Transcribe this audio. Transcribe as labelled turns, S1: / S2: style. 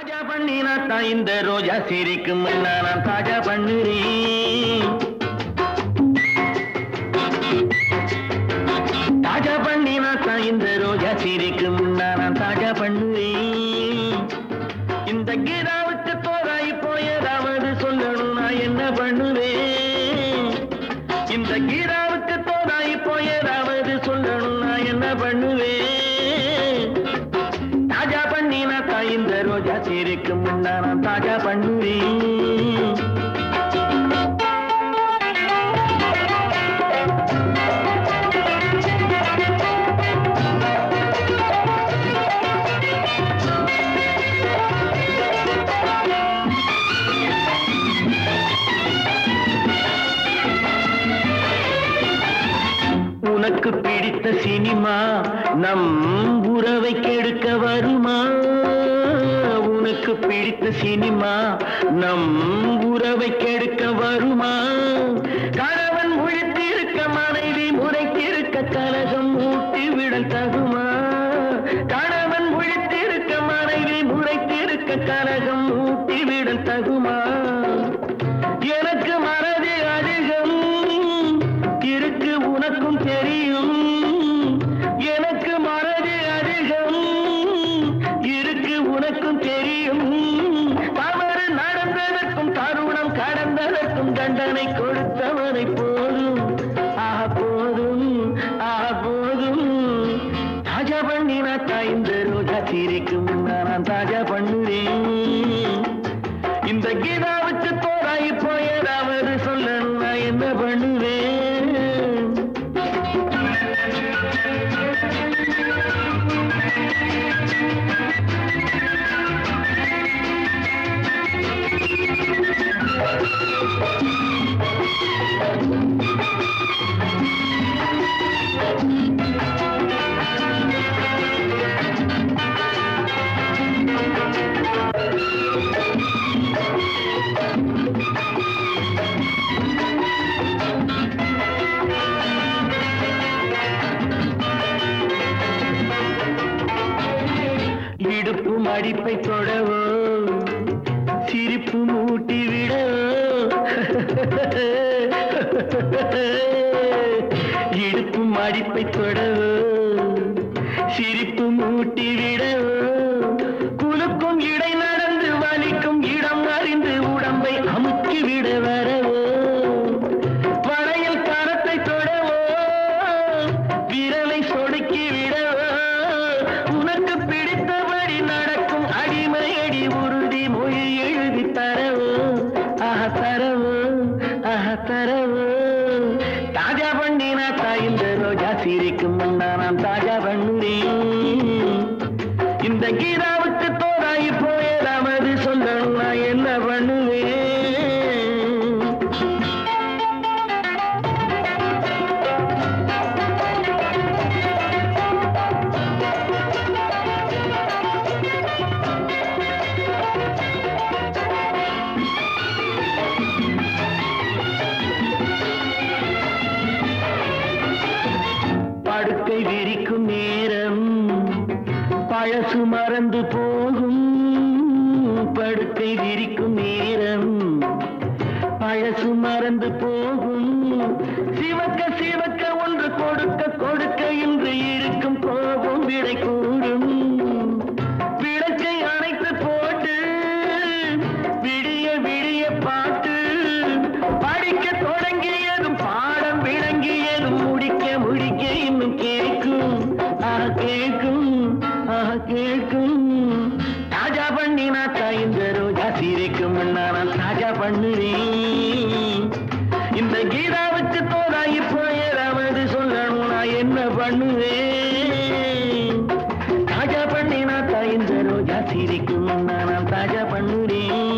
S1: தாஜா பண்ணினா தான் இந்த ரோஜா சிரிக்கும் நான் தாஜா பண்ணுறேன் தாஜா பண்ணினா தான் இந்த ரோஜா சிரிக்கும் நான் தாஜா பண்ணுவேன் இந்த கீதாவுக்கு தோராய் போயதாவது சொல்லணும் நான் என்ன பண்ணுவேன் இந்த கீதாவுக்கு தோராய் போயதாவது சொல்லணும் நான் என்ன பண்ணுவேன் தாஜா பண்ணினா தான் இந்த ரோஜா சிரிக்கும் நான் தாஜா பண்ணுவேன் உனக்கு பிடித்த சினிமா நம் உறவை கெடுக்க வருமா உனக்கு பிடித்த சினிமா நம் உறவை கெடுக்க வருமா கணவன் முழித்திருக்க மனைவி முறைத்திருக்க கலகம் ஊட்டி விடல் தகுமா கணவன் முழித்திருக்க மனைவி முறைத்திருக்க கலகம் ஊட்டி விடல் தகுமா எனக்கு மனது அதிகம் இருக்கு உனக்கும் தெரியும் எனக்கு மனது அதிகம் இருக்கு உனக்கும் தெரியும் தவறு நடந்ததற்கும் தருணம் கடந்ததற்கும் தண்டனை கொடுத்தவனை போதும் ஆக போதும் ஆக போதும் தாஜா பண்ணினா தாய்ந்த ரோஜா சிரிக்கும் நான் தாஜா பண்ணுறேன் இந்த கீதாவுக்கு தோராய் போயதாவது சொல்லணும் நான் என்ன பண்ணுவேன் இடுப்பு மடிப்பை தொடவோ சிரிப்பு மூட்டி விடவோ இடுப்பு மடிப்பை தொடவோ சிரிப்பு மூட்டி விடவோ குலுக்கும் இடை நடந்து வலிக்கும் இடம் அறிந்து உடம்பை அமுக்கி விட வரவோ வளையல் கரத்தை தொடவோ விரலை சொடுக்கி விடவோ உனக்கு பிடித்தபடி நடக்கும் அடிமையடி உறுதி மொழி எழுதி தரவோ ஆஹ தரவோ ஆஹ தரவோ தாஜா பண்ணினா தாய்ந்த ரோஜா சிரிக்கும் முன்னா நான் தாஜா பண்ணுறேன் இந்த கீதாவுக்கு தோராய் போயதாவது சொல்லணும் நான் என்ன பண்ணுவேன் படுக்கை விரிக்கும் நேரம் பழசு மறந்து போகும் படுக்கை விரிக்கும் நேரம் பழசு மறந்து போகும் சிவக்க சிவக்க ஒன்று கொடுக்க கொடுக்க இன்று இருக்கும் கோபம் விடை கூடும் விளக்கை அணைத்து போட்டு விடிய விடிய பாட்டு படிக்க தொடங்கியதும் பாடம் விளங்கியதும் முடிக்க முடிக்க இன்னும் கேட்கும் ஆஹ் கேட்கும் ஆஹ் கேட்கும் தாஜா பண்ணினா தாய்ந்த ரோஜா சிரிக்கும் நான் தாஜா பண்ணுறேன் இந்த கீதாவுக்கு தோதாகி போயதாவது சொல்லணும் நான் என்ன பண்ணுவேன் தாஜா பண்ணினா தாய்ந்த ரோஜா சிரிக்கும் நான் தாஜா பண்ணுறேன்